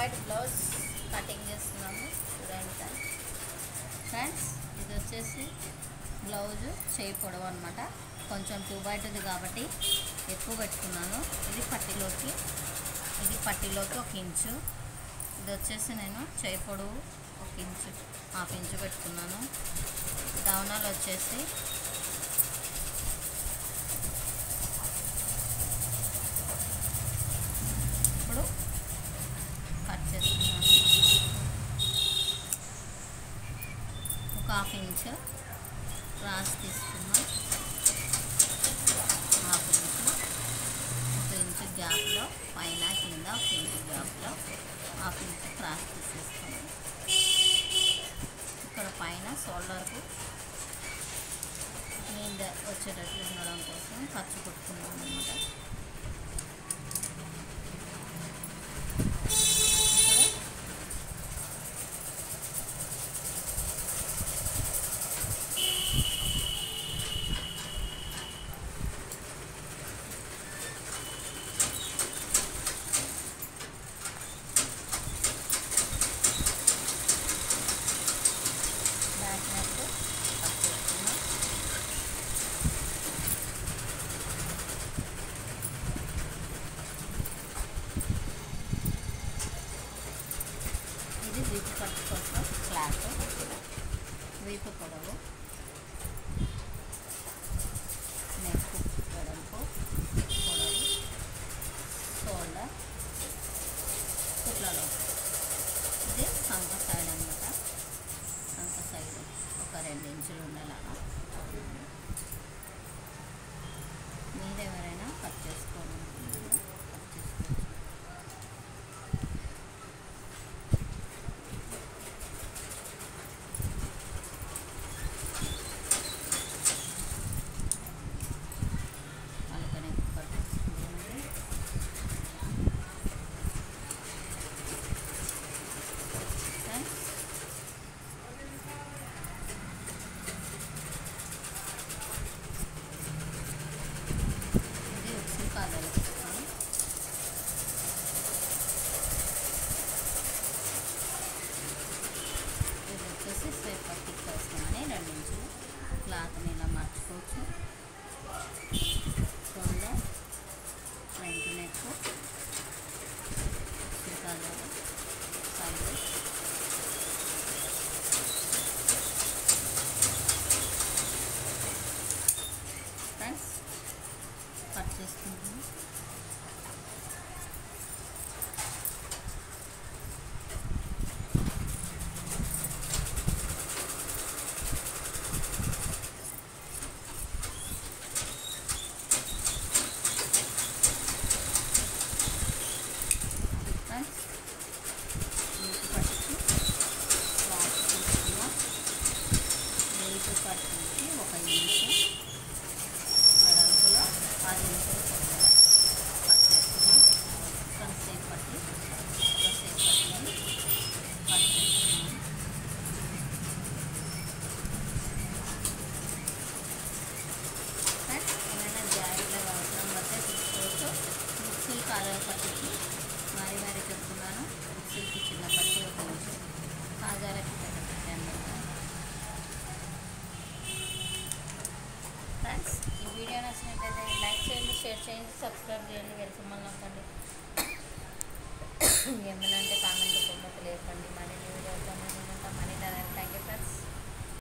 white blouse cutting చేస్తున్నాము చూడండి friends friends ఇది వచ్చేసి బ్లౌజ్ చేయి పొడవు అనమాట కొంచెం టూ బయటది కాబట్టి ఎక్కువ పెట్టుకున్నాను ఇది పట్టిలోకి ఇది పట్టిలోకి ఒక ఇంచు ఇది వచ్చేసి నేను చేయి పొడవు ఒక ఇంచు హాఫ్ ఇంచు పెట్టుకున్నాను దవనాలు వచ్చేసి ఇప్పుడు కట్ చేస్తున్నాను ఒక హాఫ్ ఇంచ్ క్రాస్ తీసుకున్నాం హాఫ్ ఇంచ్ ఒక ఇంచ్ గ్యాప్లో పైన కింద ఒక ఇంచ్ గ్యాప్లో హాఫ్ ఇంచ్ క్రాస్ తీసేసుకున్నాం ఇక్కడ పైన షోల్డర్కు మీద వచ్చేటట్లు ఉండడం కోసం ఖర్చు కొట్టుకున్నాం అనమాట బ్యాక్ నెక్ కట్ చేసుకున్నాం ఇది వీపు కట్ కోసం క్లాత్ వీపు పొడవు నెక్ వెడల్పు పొడవు షోల్డర్ కుట్లలో ఇది సంక సైడ్ అనమాట సంక సైడ్ ఒక రెండు ఇంచులు ఉండేలాగా మీరు ఎవరైనా కట్ చేసుకోవాలనుకుంటున్నారా కట్ చేసుకోవచ్చు అలాగనే కట్ చేసుకుంటుంది ఫ్రెండ్స్ ఇది ఉప్పు కాదాలి పెట్టుకొని ఇది వచ్చేసి స్వెప్ పట్టికి వేస్తామని రెండు ఇంచులు క్లాత్ని ఇలా మార్చుకోవచ్చు షోల్డర్ ఫ్రంట్ నెక్ కాదాలి సైడ్ ఫ్రెండ్స్ కట్ చేసుకుంటాము ఫ్రెండ్స్ నీటి పట్టుకి క్లాత్ తీసుకున్నాం నీటి పట్టుకి ఒక ఇంచు వెడల్పులో పది నిమిషాలు కొద్దిగా కట్ చేసుకున్నాం కొంతసేపు పట్టి కొంతసేపు పట్టింది కట్ చేసుకున్నాం ఫ్రెండ్స్ ఏమైనా జాగ్రత్తగా అవసరం పడితే తీసుకోవచ్చు మిక్సీలు కాలువ పట్టికి మరీ మరీ చెప్తున్నాను మిక్సీకి చిన్న పట్టి ఒక నిమిషం కాజాలకి పెద్ద పట్టి అన్నమాట ఫ్రెండ్స్ ఈ వీడియో నచ్చినట్లయితే లైక్ చేయండి షేర్ చేయండి సబ్స్క్రైబ్ చేయండి వెల్కమ్ నొక్కండి ఏమైనా అంటే కామెంట్